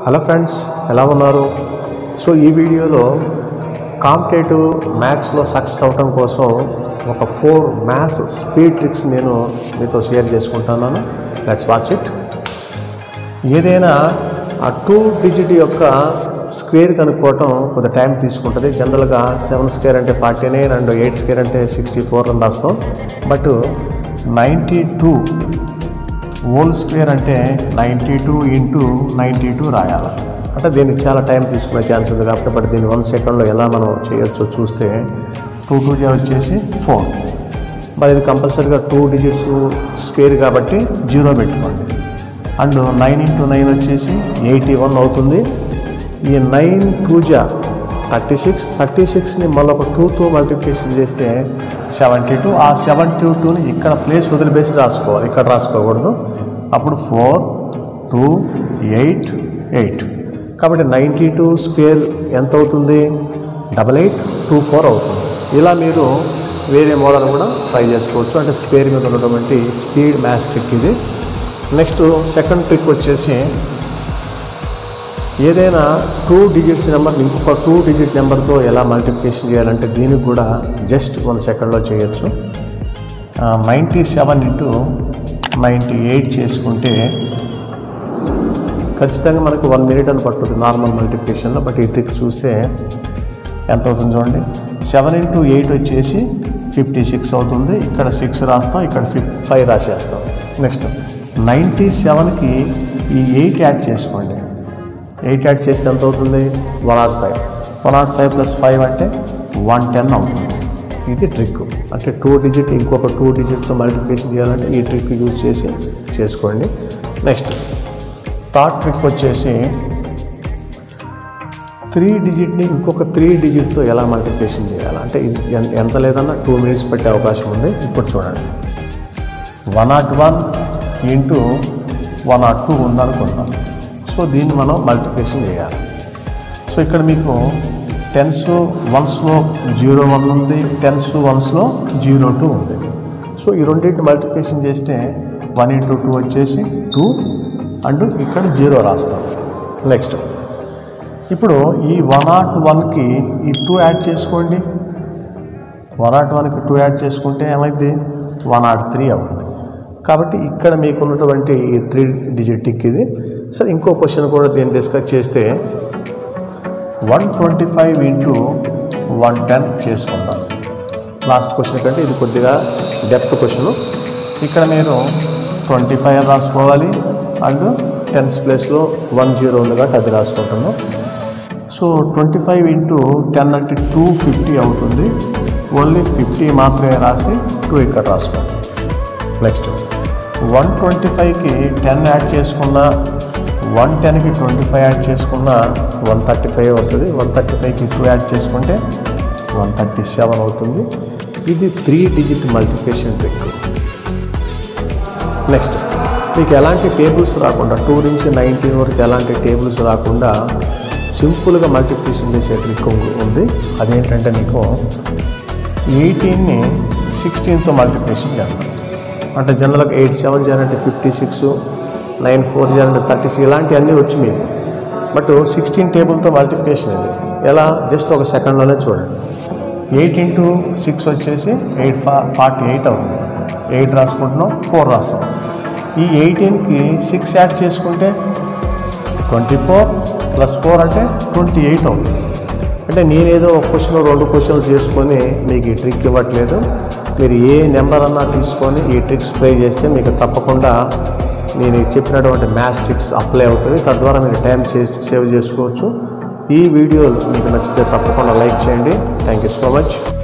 hello friends ఎలా ఉన్నారు so ఈ వీడియోలో కాంపిటేటివ్ మ్యాథ్స్లో సక్సెస్ అవటం కోసం ఒక ఫోర్ మ్యాథ్స్ స్పీడ్ ట్రిక్స్ నేను మీతో షేర్ చేసుకుంటున్నాను లెట్స్ వాచ్ ఇట్ ఏదైనా ఆ టూ డిజిట్ యొక్క స్క్వేర్ కనుక్కోవటం కొద్ది టైం తీసుకుంటుంది జనరల్గా సెవెన్ స్క్వేర్ అంటే forty nine and eight square అంటే సిక్స్టీ ఫోర్ అని రాస్తాం but ninety two whole square అంటే ninety two into ninety two రాయాలి అంటే దీనికి చాలా టైం తీసుకునే ఛాన్స్ ఉంది కాబట్టి బట్ దీన్ని వన్ సెకండ్లో ఎలా మనం చేయొచ్చో చూస్తే టూ టూ జే వచ్చేసి ఫోర్ మరి ఇది కంపల్సరీగా టూ డిజిట్స్ స్క్వేర్ కాబట్టి జీరో పెట్టుకోండి అండ్ నైన్ ఇంటూ నైన్ వచ్చేసి ఎయిటీ వన్ అవుతుంది ఈ నైన్ టూ జా థర్టీ సిక్స్ థర్టీ సిక్స్ని మళ్ళీ ఒక టూతో మల్టిప్లికేషన్ చేస్తే సెవెంటీ టూ ఆ సెవెంటీ టూని ఇక్కడ ప్లేస్ వదిలిపేసి రాసుకోవాలి ఇక్కడ రాసుకోకూడదు అప్పుడు ఫోర్ టూ ఎయిట్ ఎయిట్ కాబట్టి నైంటీ టూ స్క్వేర్ ఎంత అవుతుంది డబల్ ఎయిట్ టూ ఫోర్ అవుతుంది ఇలా మీరు వేరే మోడల్ కూడా ట్రై చేసుకోవచ్చు అంటే స్క్వేర్ మీద ఉన్నటువంటి స్పీడ్ మ్యాథ్స్ ట్రిక్ ఇది నెక్స్ట్ సెకండ్ ట్రిక్ వచ్చేసి ఏదైనా టూ డిజిట్స్ నెంబర్ ఇంకొక టూ డిజిట్ నెంబర్తో ఎలా మల్టిప్లికేషన్ చేయాలంటే దీనికి కూడా జస్ట్ వన్ సెకండ్లో చేయొచ్చు ninety seven into ninety eight చేసుకుంటే ఖచ్చితంగా మనకు వన్ మినిట్ అని పట్టుతుంది నార్మల్ మల్టిప్లికేషన్లో బట్ ఈ ట్రిక్ చూస్తే ఎంత అవుతుంది చూడండి సెవెన్ ఇంటూ ఎయిట్ వచ్చేసి ఫిఫ్టీ సిక్స్ అవుతుంది ఇక్కడ సిక్స్ రాస్తాం ఇక్కడ ఫిఫ్ ఫైవ్ రాసేస్తాం నెక్స్ట్ నైంటీ సెవెన్కి ఈ ఎయిట్ యాడ్ చేసుకోండి ఎయిట్ యాడ్ చేస్తే ఎంత అవుతుంది one nought five one nought five plus five అంటే వన్ టెన్ అవుతుంది ఇది ట్రిక్ అంటే టూ డిజిట్ ఇంకొక టూ డిజిట్తో మల్టిప్లికేషన్ చేయాలంటే ఈ ట్రిక్ యూజ్ చేసి చేసుకోండి నెక్స్ట్ థర్డ్ ట్రిక్ వచ్చేసి త్రీ డిజిట్ని ఇంకొక త్రీ డిజిట్తో ఎలా మల్టిప్లికేషన్ చేయాలి అంటే ఇది ఎన్- ఎంత లేదన్నా టూ మినిట్స్ పెట్టే అవకాశం ఉంది ఇప్పుడు చూడండి one nought one into one nought two ఉందనుకుందాం సో దీన్ని మనం మల్టిప్లికేషన్ చేయాలి సో ఇక్కడ మీకు టెన్స్ వన్స్లో జీరో వన్ ఉంది టెన్స్ వన్స్లో జీరో టూ ఉంది సో ఈ రెండింటిని మల్టిప్లికేషన్ చేస్తే వన్ ఇంటూ టూ వచ్చేసి టూ అండ్ ఇక్కడ జీరో రాస్తాం నెక్స్ట్ ఇప్పుడు ఈ వన్ నాట్ వన్కి ఈ టూ యాడ్ చేసుకోండి వన్ నాట్ వన్కి టూ యాడ్ చేసుకుంటే ఏమైంది వన్ నాట్ త్రీ అవుతుంది కాబట్టి ఇక్కడ మీకు ఉన్నటువంటి ఈ త్రీ డిజిట్ టిక్ ఇది సరే ఇంకో క్వశ్చన్ కూడా దీన్ని డిస్కస్ చేస్తే one twenty five into one ten చేసుకుందాం లాస్ట్ క్వశ్చన్ కంటే ఇది కొద్దిగా డెప్త్ క్వశ్చన్ ఇక్కడ మీరు ట్వంటీ ఫైవ్ రాసుకోవాలి అండ్ టెన్స్ ప్లేస్లో వన్ జీరో ఉంది కాబట్టి అది రాసుకుంటున్నాం so twenty five into ten అంటే టూ ఫిఫ్టీ అవుతుంది ఓన్లీ ఫిఫ్టీ మాత్రమే రాసి టూ ఇక్కడ రాసుకోండి నెక్స్ట్ వన్ ట్వంటీ ఫైవ్కి టెన్ యాడ్ చేసుకున్న వన్ టెన్కి ట్వంటీ ఫైవ్ యాడ్ చేసుకున్న వన్ థర్టీ ఫైవ్ వస్తుంది వన్ థర్టీ ఫైవ్కి టూ యాడ్ చేసుకుంటే వన్ థర్టీ సెవెన్ అవుతుంది ఇది three digit multiplication trick next మీకు ఎలాంటి టేబుల్స్ రాకుండా టూ నుంచి నైన్టీన్ వరకు ఎలాంటి టేబుల్స్ రాకుండా సింపుల్గా మల్టిప్లికేషన్ చేసే ట్రిక్ ఉంది అదేంటంటే మీకు ఎయిటీన్ని సిక్స్టీన్తో మల్టిప్లికేషన్ చేస్తాం అంటే జనరల్గా ఎయిట్ సెవెన్ చేయాలంటే ఫిఫ్టీ సిక్స్ నైన్ ఫోర్ చేయాలంటే థర్టీ సిక్స్ ఇలాంటివన్నీ వచ్చి మీకు బట్ సిక్స్టీన్ టేబుల్తో మల్టిప్లికేషన్ ఇది ఎలా జస్ట్ ఒక సెకండ్లోనే చూడండి ఎయిట్ ఇంటూ సిక్స్ వచ్చేసి ఎయిట్ ఫా ఫార్టీ ఎయిట్ అవుతుంది ఎయిట్ రాసుకుంటున్నాం ఫోర్ రాస్తాం ఈ ఎయిటీన్కి సిక్స్ యాడ్ చేసుకుంటే ట్వంటీ ఫోర్ ప్లస్ ఫోర్ అంటే ట్వంటీ ఎయిట్ అవుతుంది అంటే నేనేదో ఒక క్వశ్చన్ రెండు క్వశ్చన్లు చేసుకొని మీకు ఈ ట్రిక్ ఇవ్వట్లేదు మీరు ఏ నెంబర్ అన్నా తీసుకొని ఈ ట్రిక్స్ ప్లే చేస్తే మీకు తప్పకుండా నేను చెప్పినటువంటి మ్యాథ్స్ ట్రిక్స్ అప్లై అవుతుంది తద్వారా మీరు టైం సేవ్ సేవ్ చేసుకోవచ్చు ఈ వీడియో మీకు నచ్చితే తప్పకుండా లైక్ చేయండి థ్యాంక్ యూ సో మచ్